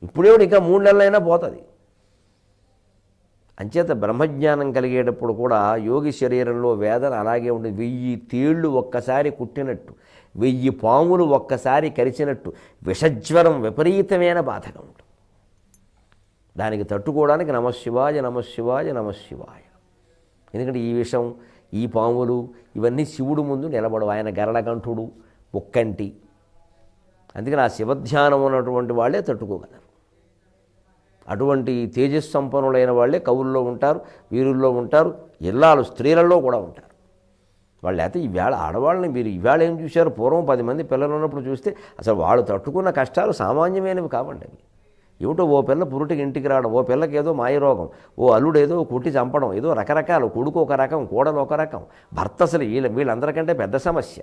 ఇప్పుడేమిటి ఇంకా మూడు నెలలైనా పోతుంది అంచేత బ్రహ్మజ్ఞానం కలిగేటప్పుడు కూడా యోగి శరీరంలో వేదన అలాగే ఉండేది వెయ్యి తేళ్ళు ఒక్కసారి కుట్టినట్టు వెయ్యి పాములు ఒక్కసారి కరిచినట్టు విషజ్వరం విపరీతమైన బాధగా ఉంటుంది దానికి తట్టుకోవడానికి నమశివాయ నమశివాయ నమశివాయ ఎందుకంటే ఈ విషం ఈ పాములు ఇవన్నీ శివుడు ముందు నిలబడవు ఆయన గరళకంఠుడు ముక్కంటి అందుకని ఆ శివధ్యానం ఉన్నటువంటి వాళ్ళే తట్టుకోగలరు అటువంటి తేజస్ సంపన్నులైన వాళ్ళే కవుల్లో ఉంటారు వీరుల్లో ఉంటారు ఇల్లాలు స్త్రీలలో కూడా ఉంటారు వాళ్ళు అయితే ఈవేళ ఆడవాళ్ళని మీరు ఈవేళ ఏం చూశారు పూర్వం పది మంది పిల్లలు ఉన్నప్పుడు చూస్తే అసలు వాళ్ళు తట్టుకున్న కష్టాలు సామాన్యమైనవి కావండి అవి ఏమిటో ఓ పిల్ల పురుటికి ఇంటికి రావడం ఓ పిల్లకి ఏదో మాయరోగం ఓ అల్లుడు ఏదో కుట్టి చంపడం ఏదో రకరకాలు కొడుకు ఒక రకం కోడలు ఒక రకం భర్త అసలు వీళ్ళ వీళ్ళందరికంటే పెద్ద సమస్య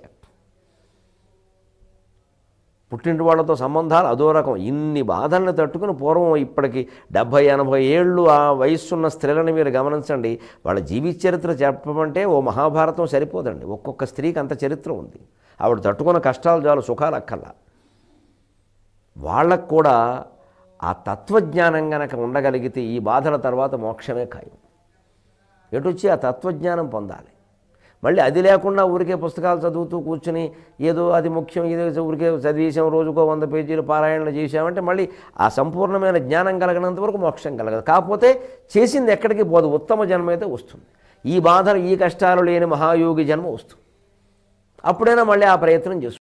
పుట్టింటి వాళ్ళతో సంబంధాలు అదో రకం ఇన్ని బాధల్ని తట్టుకుని పూర్వం ఇప్పటికి డెబ్భై ఎనభై ఏళ్ళు ఆ వయస్సున్న స్త్రీలను మీరు గమనించండి వాళ్ళ జీవిత చరిత్ర చెప్పమంటే ఓ మహాభారతం సరిపోదండి ఒక్కొక్క స్త్రీకి అంత చరిత్ర ఉంది ఆవిడ తట్టుకున్న కష్టాలు చాలు సుఖాలు అక్కర్లా వాళ్ళకు కూడా ఆ తత్వజ్ఞానం గనక ఉండగలిగితే ఈ బాధల తర్వాత మోక్షమే ఖాయం ఎటొచ్చి ఆ తత్వజ్ఞానం పొందాలి మళ్ళీ అది లేకుండా ఊరికే పుస్తకాలు చదువుతూ కూర్చుని ఏదో అది ముఖ్యం ఇదే ఊరికే చదివేసాం రోజుకో వంద పేజీలు పారాయణలు చేసామంటే మళ్ళీ ఆ సంపూర్ణమైన జ్ఞానం కలగనంత వరకు మోక్షం కలగదు కాకపోతే చేసింది ఎక్కడికి పోదు ఉత్తమ జన్మ అయితే వస్తుంది ఈ బాధలు ఈ కష్టాలు లేని మహాయోగి జన్మ వస్తుంది అప్పుడైనా మళ్ళీ ఆ ప్రయత్నం చేస్తుంది